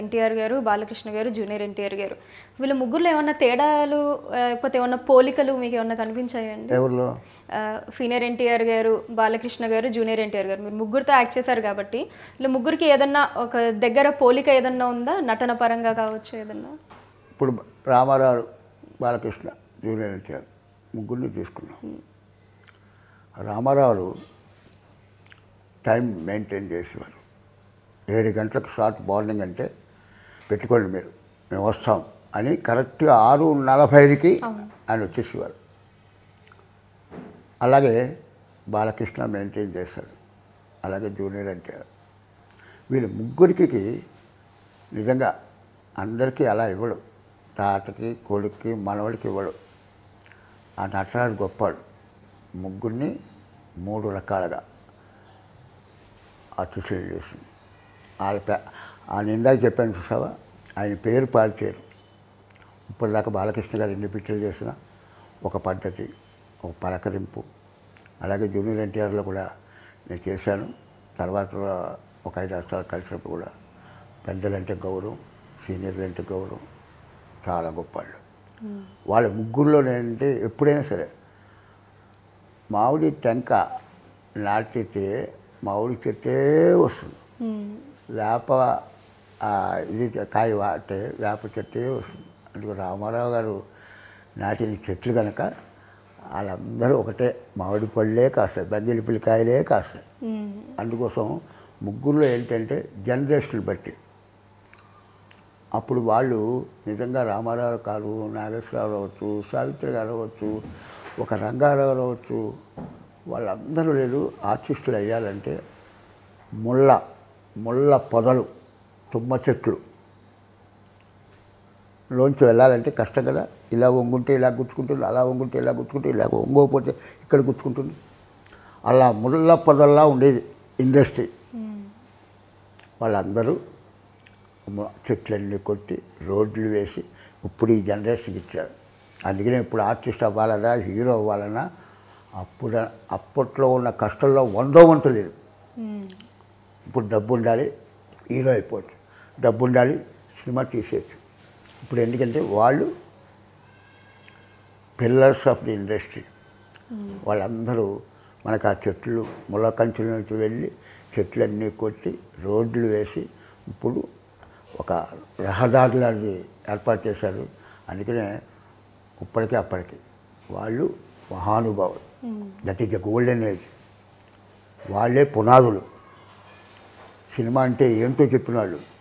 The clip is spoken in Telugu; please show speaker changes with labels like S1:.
S1: ఎన్టీఆర్ గారు బాలకృష్ణ గారు జూనియర్ ఎన్టీఆర్ గారు వీళ్ళ ముగ్గురులో ఏమన్నా తేడాలు ఆ, లేకపోతే ఏమన్నా పోలికలు మీకు ఏమన్నా కనిపించాయండి
S2: ఎవరిలో
S1: సీనియర్ ఎన్టీఆర్ గారు బాలకృష్ణ గారు జూనియర్ ఎన్టీఆర్ గారు మీరు ముగ్గురితో యాక్ట్ చేశారు కాబట్టి ఇలా ముగ్గురికి ఏదన్నా ఒక దగ్గర పోలిక ఏదన్నా ఉందా నటన పరంగా కావచ్చు ఏదన్నా
S2: ఇప్పుడు రామారావు బాలకృష్ణ జూనియర్ ఎన్టీఆర్ ముగ్గురిని తీసుకున్నాం రామారావు టైం మెయింటైన్ చేసేవారు ఏడు గంటలకు షార్ట్ మార్నింగ్ అంటే పెట్టుకోండి మీరు మేము వస్తాం అని కరెక్ట్గా ఆరు నలభై ఐదుకి ఆయన వచ్చేసేవారు అలాగే బాలకృష్ణ మెయింటైన్ చేశాడు అలాగే జూనియర్ ఎన్టీఆర్ వీళ్ళు ముగ్గురికి నిజంగా అందరికీ అలా ఇవ్వడు తాతకి కొడుక్కి మనవడికి ఇవ్వడు ఆ నటరాజు గొప్పాడు ముగ్గురిని మూడు రకాలుగా ఆర్టిస్టులు చేసింది వాళ్ళ పే ఆయన ఇందాక చెప్పాను చూసావా ఆయన పేరు పాడు చేయరు ఇప్పటిదాకా బాలకృష్ణ గారు ఎన్ని పిక్చర్లు చేసినా ఒక పద్ధతి ఒక పలకరింపు అలాగే జూనియర్ ఎన్టీఆర్లో కూడా నేను చేశాను తర్వాత ఒక ఐదు రాష్ట్రాలు కలిసినప్పుడు కూడా పెద్దలంటే గౌరవం సీనియర్లు అంటే గౌరవం చాలా గొప్ప వాళ్ళు వాళ్ళ ముగ్గురులో నేనంటే ఎప్పుడైనా సరే మామిడి టెంక నాటితే మామిడి చెట్టే వస్తుంది వేప ఆ, ఇది కాయ వాటే వేప చెట్టే వస్తుంది అందుకు రామారావు గారు నాటిన చెట్లు కనుక వాళ్ళందరూ ఒకటే మామిడి పళ్ళే కాస్తాయి బంగిలి పిల్లకాయలే కాస్తాయి అందుకోసం ముగ్గురులో ఏంటంటే జనరేషన్ బట్టి అప్పుడు వాళ్ళు నిజంగా రామారావు గారు నాగేశ్వరరావు అవ్వచ్చు సావిత్రి గారు అవ్వచ్చు ఒక రంగారావు అవ్వచ్చు వాళ్ళందరూ లేదు ఆర్టిస్టులు అయ్యాలంటే ముళ్ళ ముళ్ళ పొదలు తుమ్మ చెట్లు లోంచి వెళ్ళాలంటే కష్టం కదా ఇలా వంగుంటే ఇలా గుచ్చుకుంటుంది అలా వంగుంటే ఇలా గుచ్చుకుంటే ఇలా వంగకపోతే ఇక్కడ గుచ్చుకుంటుంది అలా ముళ్ళ పొదల్లా ఉండేది ఇండస్ట్రీ వాళ్ళందరూ మ- చెట్లన్నీ కొట్టి రోడ్లు వేసి ఇప్పుడు ఈ జనరేషన్కి ఇచ్చారు అందుకనే ఇప్పుడు ఆర్టిస్ట్ అవ్వాలన్నా హీరో అవ్వాలన్నా అప్పుడు అప్పట్లో ఉన్న కష్టంలో వందో వంతు లేదు ఇప్పుడు డబ్బు ఉండాలి హీరో అయిపోవచ్చు డబ్బు ఉండాలి సినిమా తీసేయచ్చు ఇప్పుడు ఎందుకంటే వాళ్ళు పిల్లర్స్ ఆఫ్ ది ఇండస్ట్రీ వాళ్ళందరూ మనకు ఆ చెట్లు ముళ్ళ కంచెల నుంచి వెళ్ళి చెట్లన్నీ కొట్టి రోడ్లు వేసి ఇప్పుడు ఒక రహదారులని ఏర్పాటు చేశారు అందుకనే ఇప్పటికీ అప్పటికి వాళ్ళు మహానుభావులు that is the golden age వాళ్ళే పునాదులు సినిమా అంటే ఏంటో చెప్పిన వాళ్ళు